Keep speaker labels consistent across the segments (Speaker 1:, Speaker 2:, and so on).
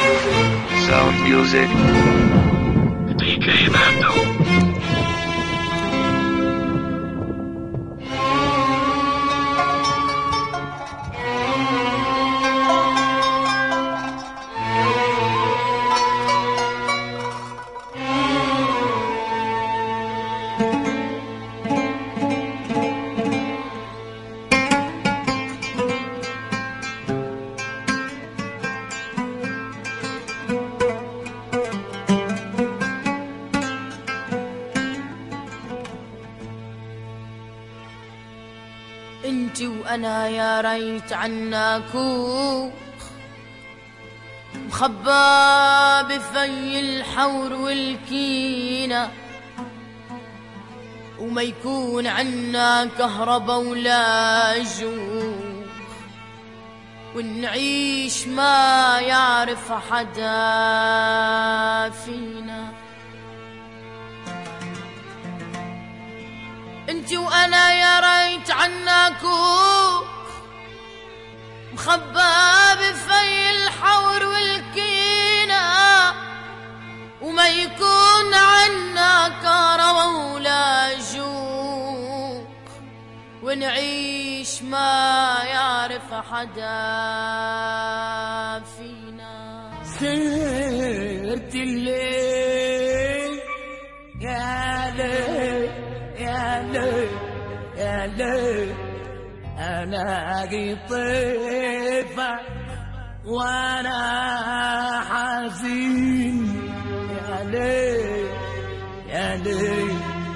Speaker 1: Sound music.
Speaker 2: DK Mando.
Speaker 3: انت وانا يا ريت عناكو مخبى بفي الحور والكينة وما يكون عنا كهربا ولا جوع ونعيش ما يعرف حدا فينا انت وانا يا ريت عناكو مخبى بفي الحور والكينة وما يكون عنا كهربا ولا جوع ونعيش ما يعرف حدا فينا
Speaker 4: سهرت الليل يا ليل يا ليل يا ليل انا طيفة وانا حزين يا ليل يا ليل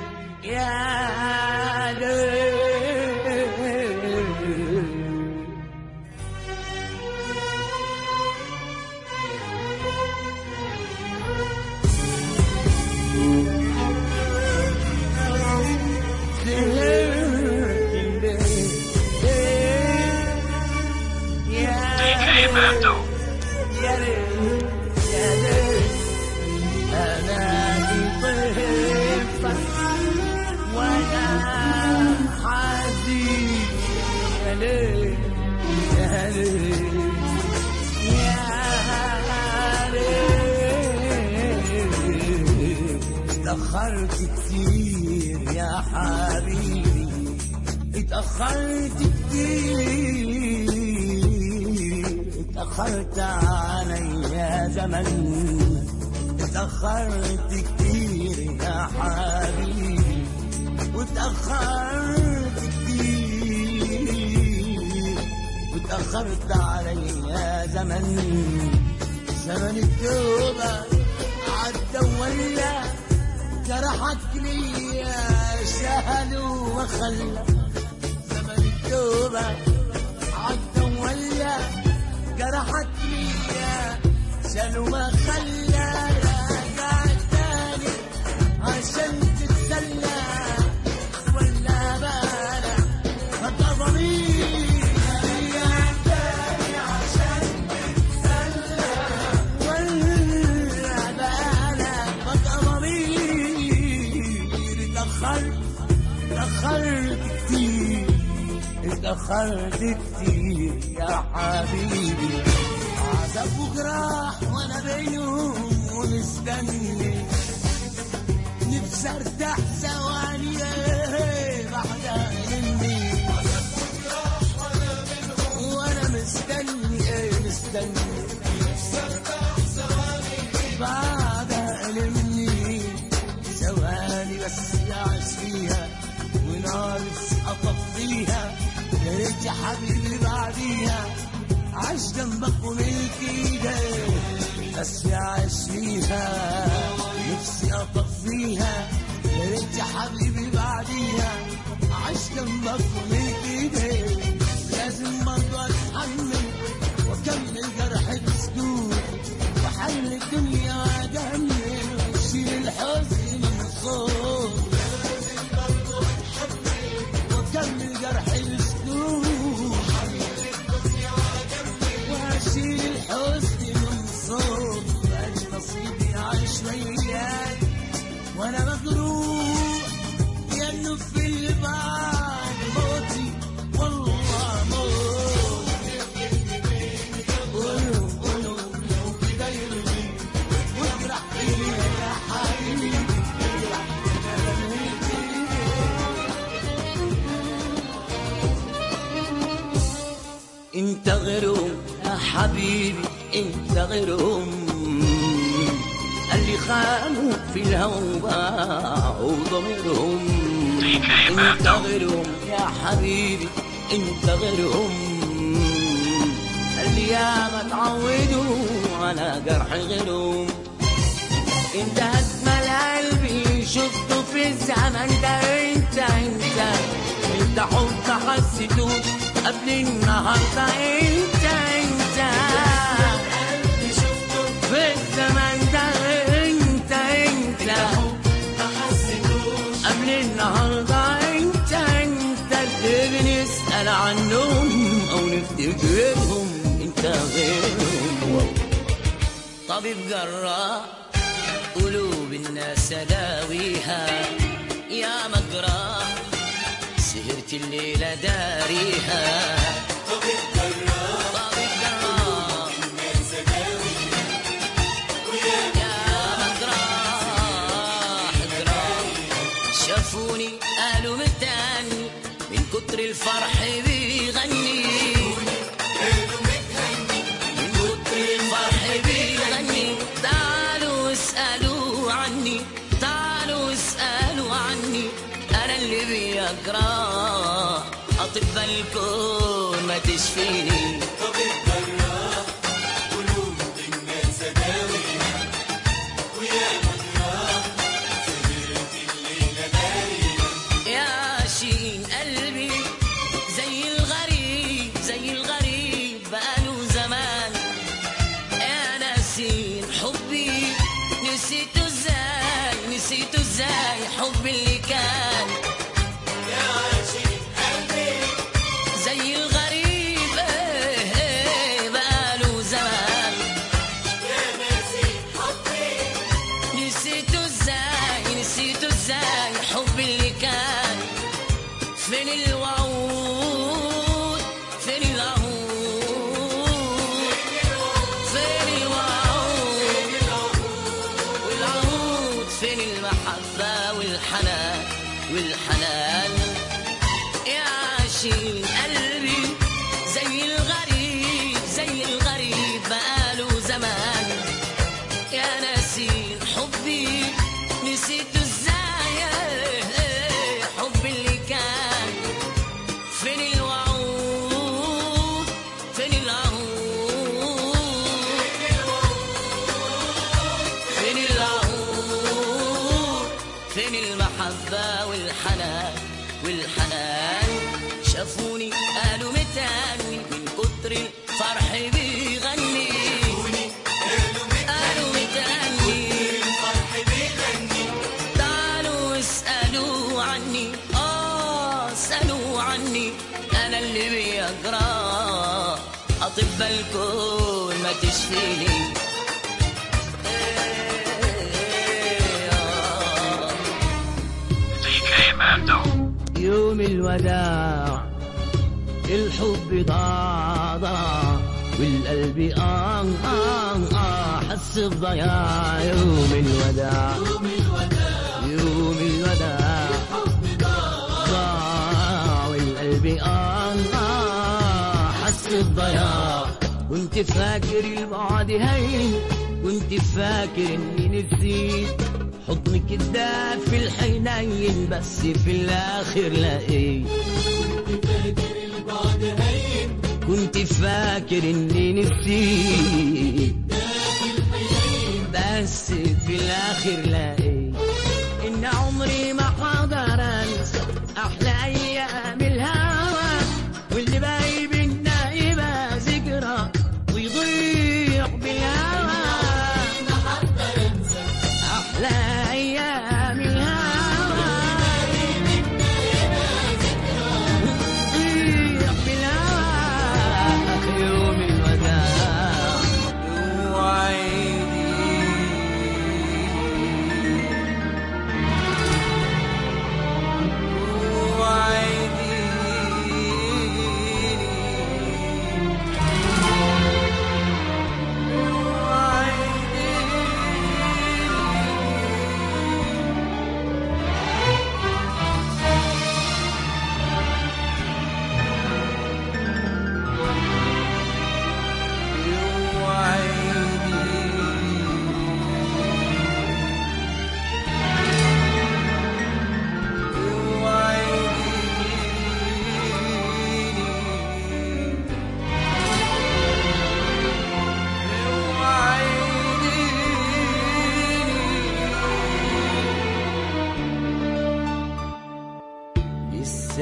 Speaker 4: يا ليل
Speaker 2: DK Mando.
Speaker 4: تأخرت كتير يا حبيبي اتأخرت كتير اتأخرت علي يا زمن اتأخرت كتير يا حبيبي واتأخرت كتير واتأخرت علي يا زمن زمن التوبة عدى ولا جرحك لي شهل وخلى زمن التوبة عدى ولا جرحك لي شهل وخلى راجع تاني عشان تتسلى ولا بالك بقى ضمير راجع تاني عشان ولا بالك بقى ضمير اتأخرت اتأخرت كتير اتأخرت كتير يا حبيبي عذاب وجراح وانا بينهم ومستني نفسي ارتاح ثواني بعدها مني وانا مستني ايه مستني بعد ألمني ثواني بس يعيش فيها ونار أطفيها يا ريت يا حبيبي بعديها عاش جنبك وملك ايدك بس يعيش فيها نفسي أطفيها يا ريت يا حبيبي بعديها عاش جنبك وملك ايدك لازم برضه اتحمل واكمل جرح بسكوت وحل الدنيا واجمل واشيل الحزن من صوت واكمل جرح بسكوت واشيل الحزن من صوت بقاش نصيبي عايش وياك وانا مجروح يا انه في البعد موتي والله موت قولوا قولوا لو كده حبيبي انت غيرهم اللي خانوا في الهوى باعوا ضميرهم
Speaker 2: DK
Speaker 4: انت
Speaker 2: Mando.
Speaker 4: غيرهم يا حبيبي انت غيرهم اللي ياما تعودوا على جرح غيرهم انت اجمل قلبي شفته في الزمن ده انت انت انت حب حسيته قبل النهارده انت انت في الزمن ده انت انت قبل النهارده انت انت اللي بنسال عنهم او نفتكرهم انت غيرهم طبيب جراح قلوب الناس داويها يا مجراح سهرت الليلة داريها طبيب جراح يا مجراح جراح شافوني قالوا متاني من كتر الفرح بيغني من كتر الفرح بيغني تعالوا اسألوا عني تعالوا اسألوا عني أنا اللي بيقرا أطباء الكون ما تشفيني يا شين قلبي زي الغريب زي الغريب بقاله زمان يا ناسين حبي نسيته ازاي نسيته ازاي حب اللي كان زي الغريب ايه ايه بقاله زمان نسيته ازاي نسيته ازاي حب اللي كان فين الوعود فين العهود فين الوعود والعهود فين المحبة والحنان والحنان يا عاشقين قلبي زي الغريب زي الغريب بقاله زمان يا ناسين حبي نسيت ازاي حب اللي كان فين الوعود فين العهود فين العهود فين المحبة والحنان والحنان شافوني قالوا متاني من كتر الفرح بيغني قالوا متاني تعالوا اسألوا عني آه اسألوا عني أنا اللي بيقرا أطباء الكون ما تشفيني إيه، آه.
Speaker 2: DK Mando.
Speaker 4: يوم الوداع الحب ضاع ضاع والقلب آه آه آه حس بضياع يوم الوداع يوم الوداع ضاع والقلب آه آه حس بضياع كنت فاكر البعد هين كنت فاكر اني نسيت حضن كداب في الحنين بس في الاخر لقيت كنت فاكر اني نسيت بس في الاخر لقيت ان عمري ما حقدر انسى احلى ايام الهوى واللي باقي بينا يبقى ذكرى ويضيع بالهوى احلى ايام الهوى ويضيع بالهوى يوم الوداع وعيدي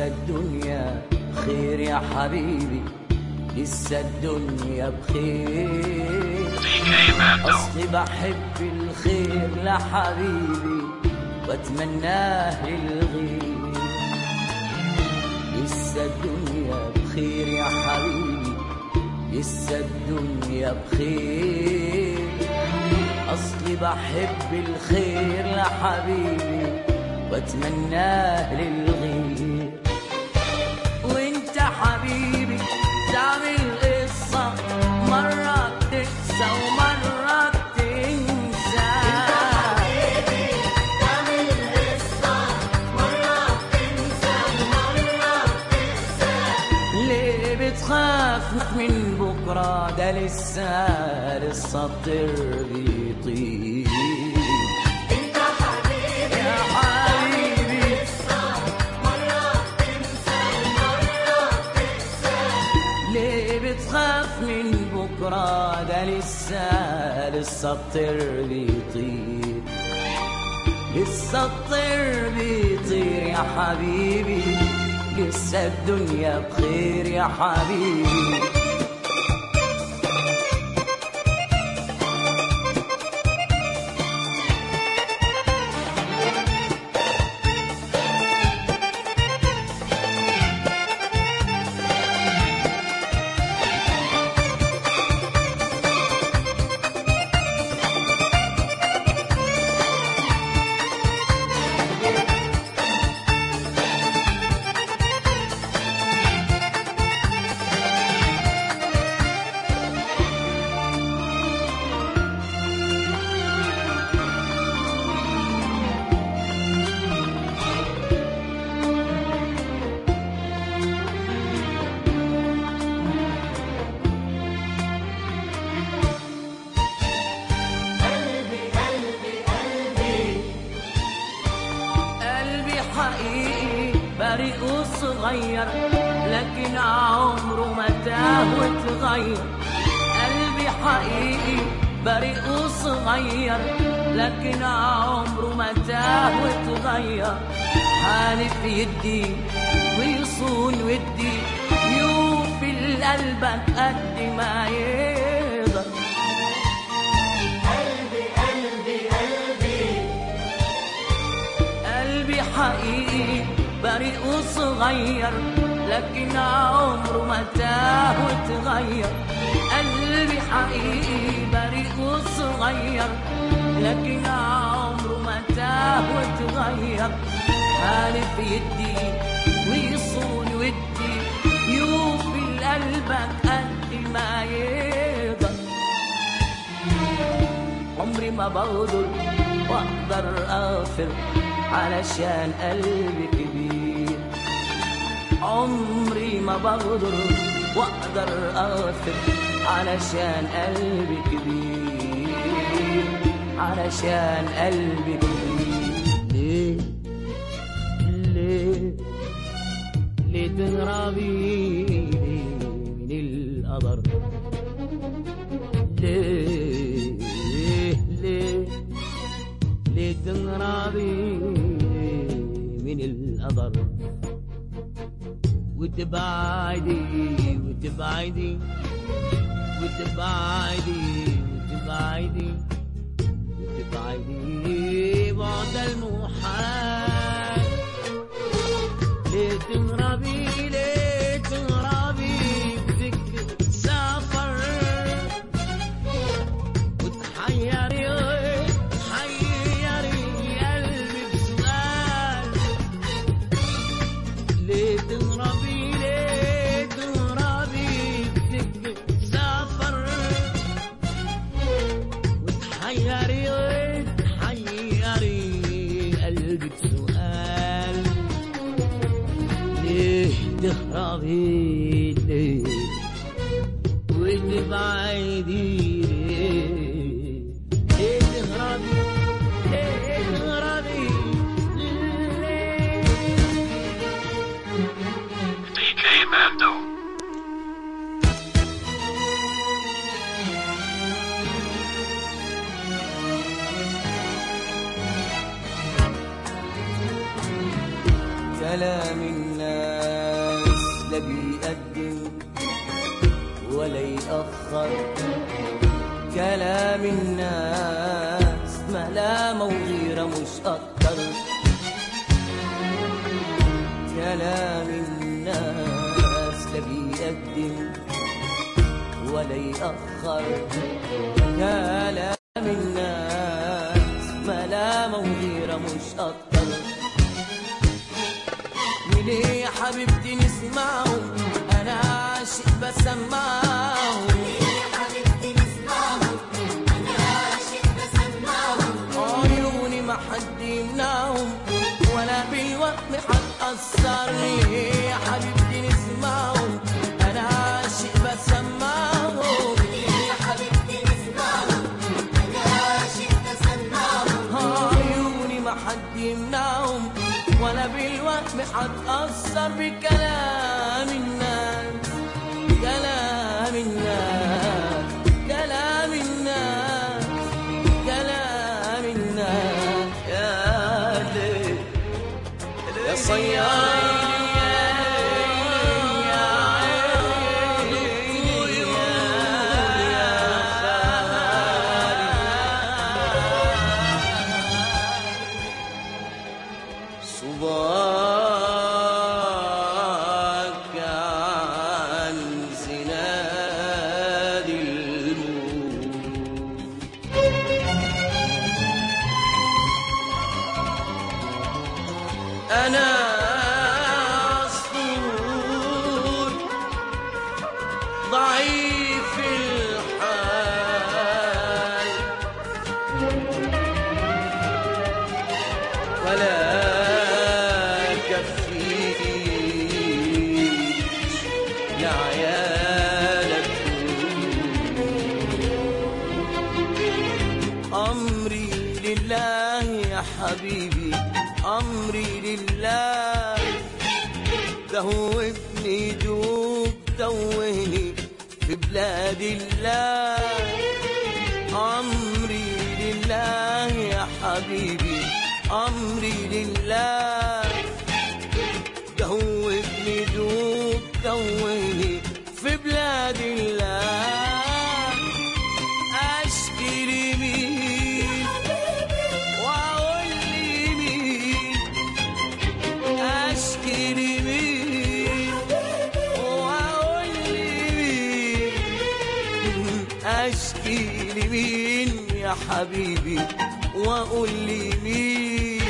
Speaker 1: لسه الدنيا بخير يا حبيبي لسه الدنيا بخير
Speaker 2: DK Mando.
Speaker 1: أصلي بحب الخير لحبيبي وأتمناه للغير لسه الدنيا بخير يا حبيبي لسه الدنيا بخير أصلي بحب الخير لحبيبي وأتمناه للغير وانت حبيبي تعمل قصة مرة تنسى ومرة تنسى ليه بتخاف من بكرة ده لسه لسه الطير بيطير يا حبيبي ليه بتخاف من بكرة ده لسه لسه الطير بيطير لسه الطير بيطير يا حبيبي لسه الدنيا بخير يا حبيبي قلبي حقيقي بريء وصغير لكن عمره ما تاه وتغير قلبي حقيقي بريء وصغير لكن عمره ما تاه وتغير حالف يدي ويصون ودي يوفي لقلبك قد ما يقدر قلبي حقيقي بريء وصغير لكن عمره ما تاه وتغير قلبي حقيقي بريء وصغير لكن عمره ما تاه وتغير حالف يدي ويصون ودي يوفي لقلبك قد ما يقدر عمري ما بغدر واقدر اغفر علشان قلبي كبير عمري ما بغدر واقدر اغفر علشان قلبي كبير علشان قلبي كبير ليه ليه ليه تهربي من القدر ليه ليه ليه تهربي من القدر وتبعدي وتبعدي وتبعدي وتبعدي وتبعدي بعد المحال ليه تهربي ليه تهربي بذكر سفر وتحيري تحيري قلبي بسؤال ليه تهربي ليه تهربي بذكر سفر وتحيري تحيري قلبي بسؤال ليه تهربي ليه وتبعدي ليه ليه تهربي ليه تهربي ليه
Speaker 2: DK Mando.
Speaker 1: كلام الناس لا بيقدم ولا يأخر كلام الناس ملامة وغيرة مش أكتر كلام الناس لا بيقدم ولا يأخر كلام الناس ملامة وغيرة مش أكتر وليه يا حبيبتي نسمعهم أنا عاشق بسمعهم عيوني ما حد يمنعهم ولا بالوهم حتأثر ليه يا حبيبتي نسمعهم أنا عاشق بسمعهم عيوني ما حد يمنعهم ولا بالوهم حتأثر بكلام الناس كلام الناس كلام الناس كلام الناس يا ليل يا صياد صباك عن زناد الموت أنا أسطول ضعيف الحال ولا كفيش لعيالك أمري لله يا حبيبي أمري لله دوبني دوب توهني في بلاد الله أمري لله يا حبيبي أمري لله دوبني دوب توهني في بلاد الله أشكي لمين وأقول لمين أشكي لمين وأقول لمين أشكي لمين يا حبيبي وأقول لمين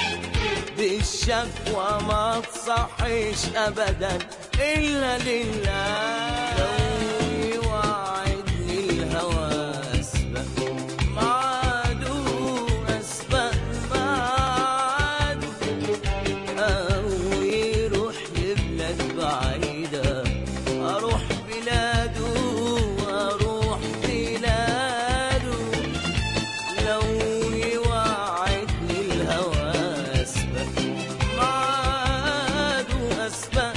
Speaker 1: بالشكوى ما تصحيش أبدا إلا لله لو يوعدني الهوى أسبق معاده أسبق معاده أو يروح لبلاد بعيدة أروح بلاده أروح بلاده لو يوعدني الهوى أسبق معاده أسبق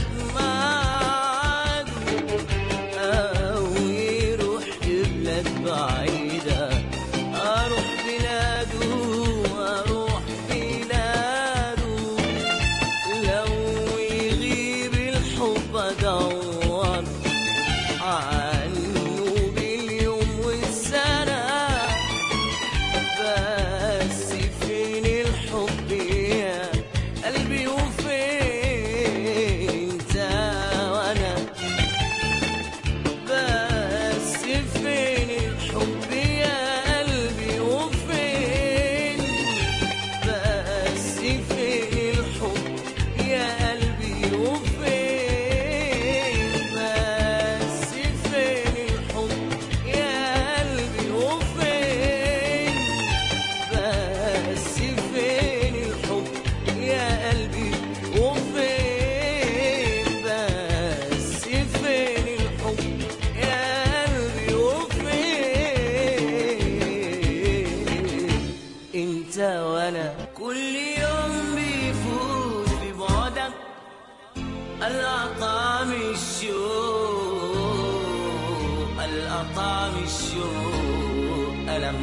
Speaker 1: معاده أو يروح لبلاد بعيدة أروح بلاده أروح بلاده لو يغيب الحب أدور عنه باليوم والسنة بس فين الحب يا قلبي وفين انت وانا بس فين الحب يا قلبي وفين بس فين الحب يا قلبي وفين بس فين الحب يا قلبي وفين بس فين الحب يا قلبي وفين بس فين الحب يا قلبي وفين انت وانا كل يوم بيفوت ببعدك الأطعم الشوق الأطعم الشوق ألم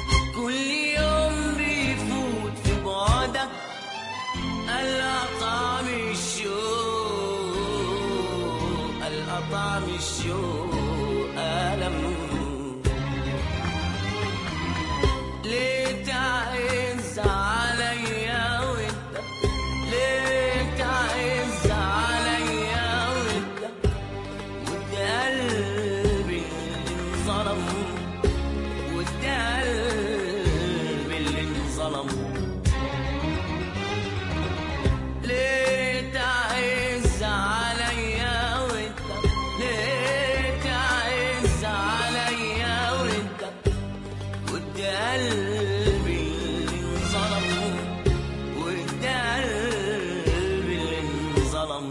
Speaker 1: كل يوم بيفوت في بعدك الأطعم الشوق ألم ليه تعز عليا وانت ليه تعز عليا وانت وانت قلبي اللي انظلم وانت قلبي اللي انظلم ليه تعز عليا وانت ليه تعز عليا وانت وانت قلبي اللي انظلم وانت قلبي اللي انظلم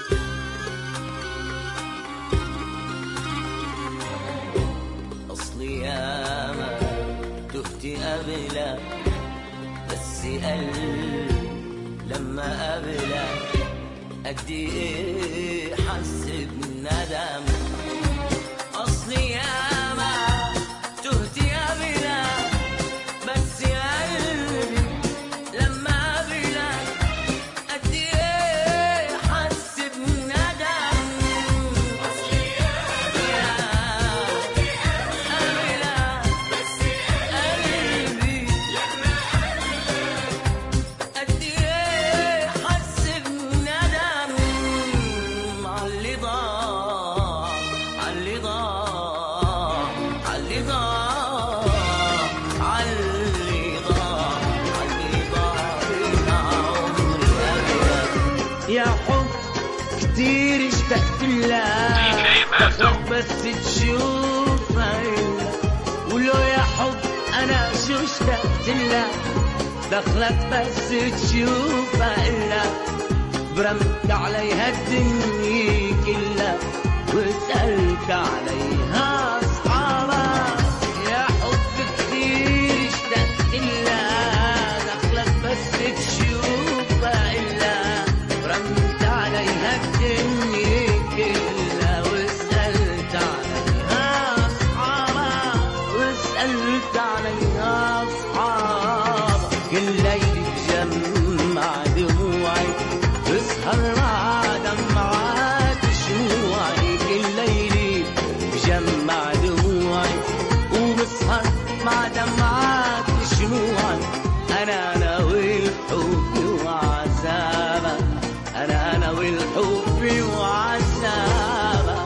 Speaker 1: اصلي ياما تهت قبلك بس قلبي لما قبلك قد ايه حس بندم اصلي ياما تهت قبلك بس قلبي لما قبلك قد ايه حس بندم اصلي ياما قبلك بس قلبي قد ايه حس بندم عاللي ضاع عاللي ضاع عاللي ضاع عاللي ضاع عاللي ضاع من عمري أبدا يا حب كتير اشتقت لك دخلك بس تشوفها إلا ولو يا حب انا شو اشتقت لك دخلك بس تشوفها إلا برمت عليها الدنيا كلها وسألت عليها أصحابها يا حب كتير اشتقت لها دخلك بس تشوفها إلا برمت عليها الدنيا كلها وسألت عليها أصحابها وسألت عليها أصحابها كل ليل بجمع دموعي اسهر مع دمعات شموعي كل ليل بجمع دموعي وبسهر مع دمعات شموعي انا انا والحب وعذابها انا انا والحب وعذابها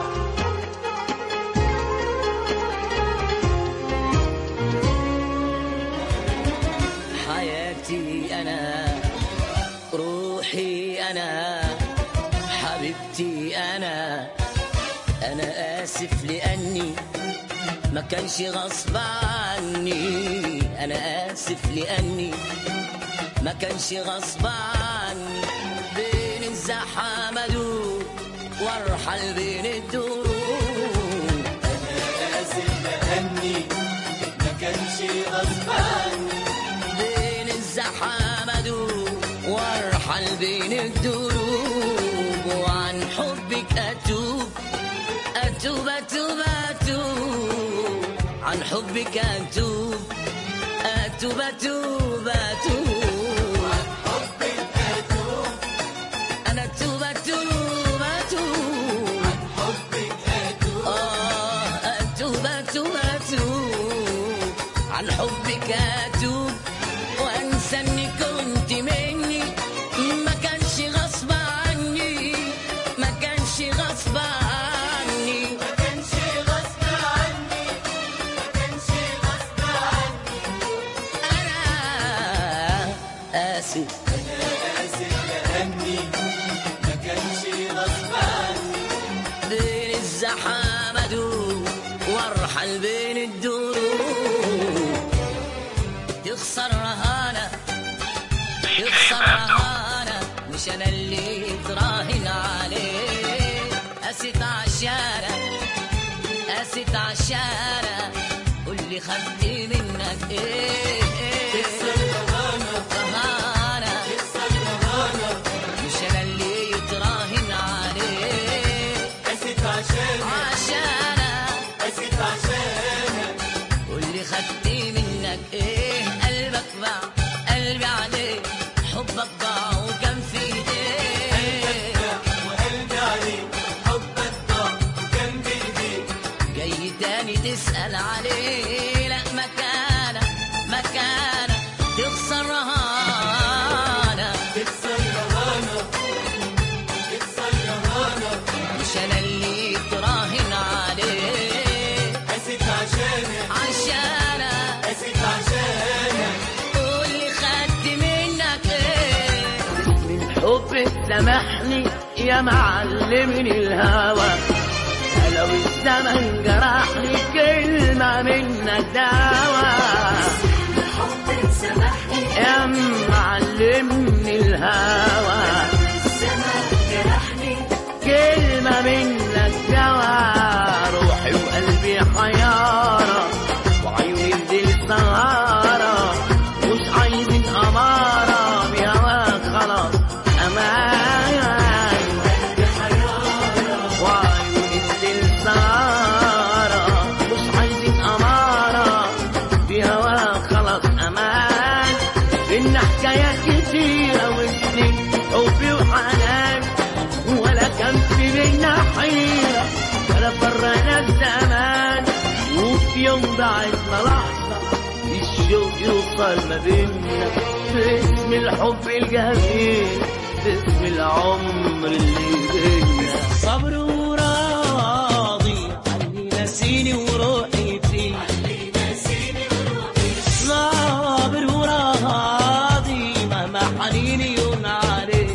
Speaker 1: حياتي أنا روحي أنا حبيبتي أنا أنا آسف لأني ما كانش غصب عني أنا آسف لأني ما كانش غصب عني بين الزحام أدور وارحل بين الدروب بين الزحام ادور وارحل بين الدروب وعن حبك اتوب اتوب اتوب اتوب عن حبك اتوب اتوب اتوب اتوب انا اتوب اتوب اتوب آه أتوب أتوب أتوب عن حبك أتوب وأنسى إني كنت مني ما كانش غصب عني ما كانش غصب عني ما كانش غصب عني ما كانش غصب عني أنا آسف بين الزحام ادور وارحل بين الدروب تخسر رهانه تخسر رهانه مش انا اللي تراهن عليه قست عشانك قست عشانك قول لي خدت منك ايه رهانه مش انا اللي يتراهن عليه عشانك واللي خدت منك ايه قلبك باع قلبي عليه حبك ضاع وكان في ايديه تسأل عليه لا مكانة مكانة تخسر رهانة مش أنا اللي تراهن عليه عشانك قول لي خدت منك ايه
Speaker 4: من حبك سامحني يا معلمني الهوى لو الزمن جرحني كلمة منك دواء يا معلمني الهوى كلمة منك دواء روحي وقلبي حيارة وعيوني بدل سهارة مش عايزين أمارة بهواك خلاص أمان وعيوني بدل سهارة مش عايزين أمارة بهواك خلاص أمان إن حكايات كتيرة وسنين حبي وحنان ولا كان في بينا حيرة ولا فرقنا الزمان وفي يوم بعدنا لحظة الشوق يوصل ما بينا باسم الحب الجميل باسم العمر اللي بينا صبر وراضي علي نسيني وروحي فيه صابر وراضي مهما حنيني ينعري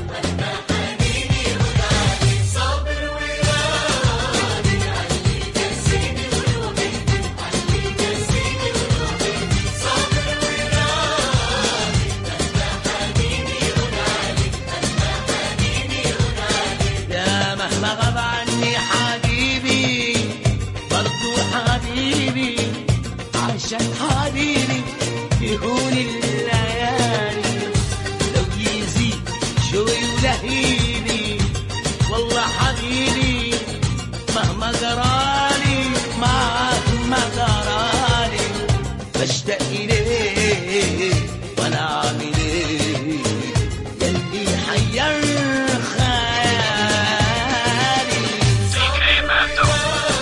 Speaker 4: يا مهما غاب عني حبيبي برضو حبيبي عشان حبيبي يهون الليالي لو يزيد شوي ولهيبي والله حبيبي مهما جرالي مهما جرالي بشتاق إليه وأنا عامل إيه يلي حير خيالي
Speaker 2: DK Mando.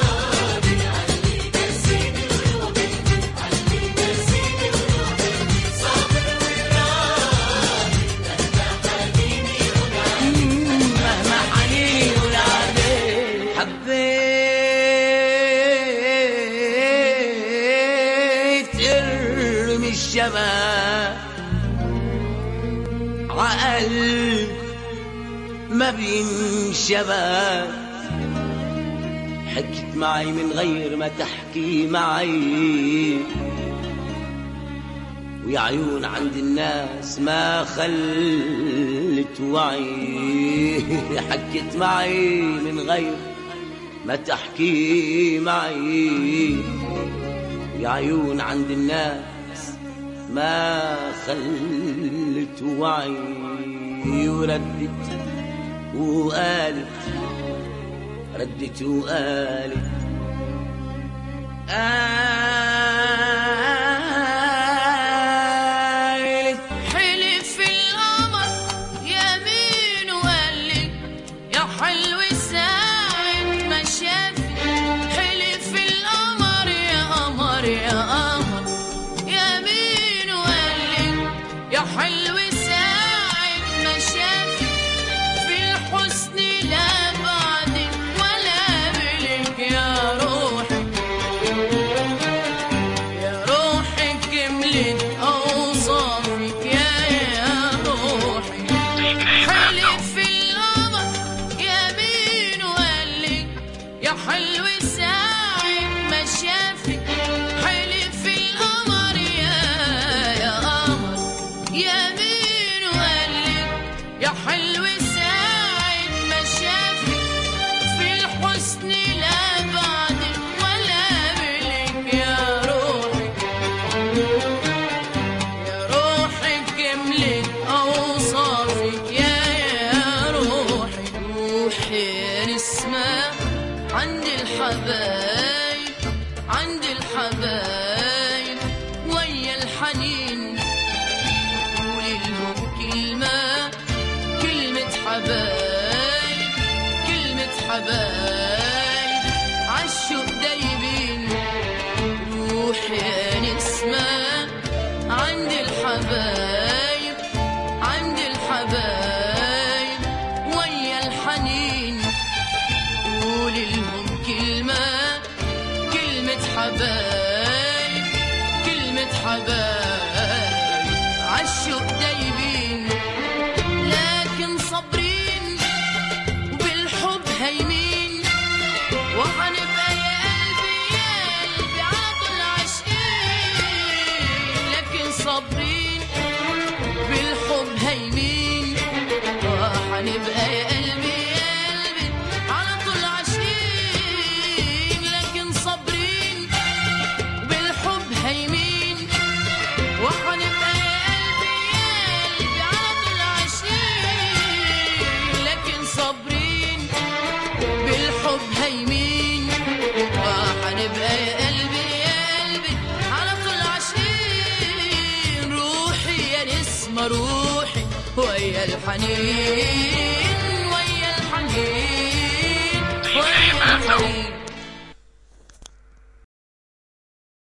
Speaker 4: مهما حنيني ولادي حبيت ارمي الشباب عقل ما بينشباب حكت معي من غير ما تحكي معي ويا عيون عند الناس ما خلت وعي حكت معي من غير ما تحكي معي ويا عيون عند الناس ما خلت وعي وردت وقالت ردت وقالت قالت
Speaker 3: حلف القمر يمين وقال لك يا حلو ساعة ما شافك حلف القمر يا قمر يا قمر يمين وقال لك يا حلو ساعة ما شافك في الحسن لا بعدك ولا قبلك يا روحي يا روحي كملت أوصافك يا يا روحي
Speaker 2: DK Mando.
Speaker 3: حلف القمر يمين وقال لك يا حلو ساعة ما شافك حلف القمر يا يا قمر يمين وقال لك يا حلو ساعة ما شافك في الحسن لا بعدك ولا قبلك يا روحي يا روحي كملت أوصافك يا يا روحي روحي نسمة عند الحبايب عند الحبايب ويا الحنين قولي لهم كلمة كلمة حبايب كلمة حبايب عالشوق دايبين حبايب كلمة حبايب عالشوق دايبين لكن صابرين وبالحب هايمين وهنبقى يا قلبي يا قلبي على طول عاشقين لكن صابرين بالحب هايمين وهنبقى يا قلبي يا قلبي على طول عاشقين لكن صابرين بالحب هايمين وهنبقى يا قلبي يا قلبي على طول عاشقين لكن صابرين بالحب هايمين وهنبقى يا قلبي يا قلبي على طول عاشقين روحي يا نسمة روحي ويا الحنين ويا الحنين ويا الحنين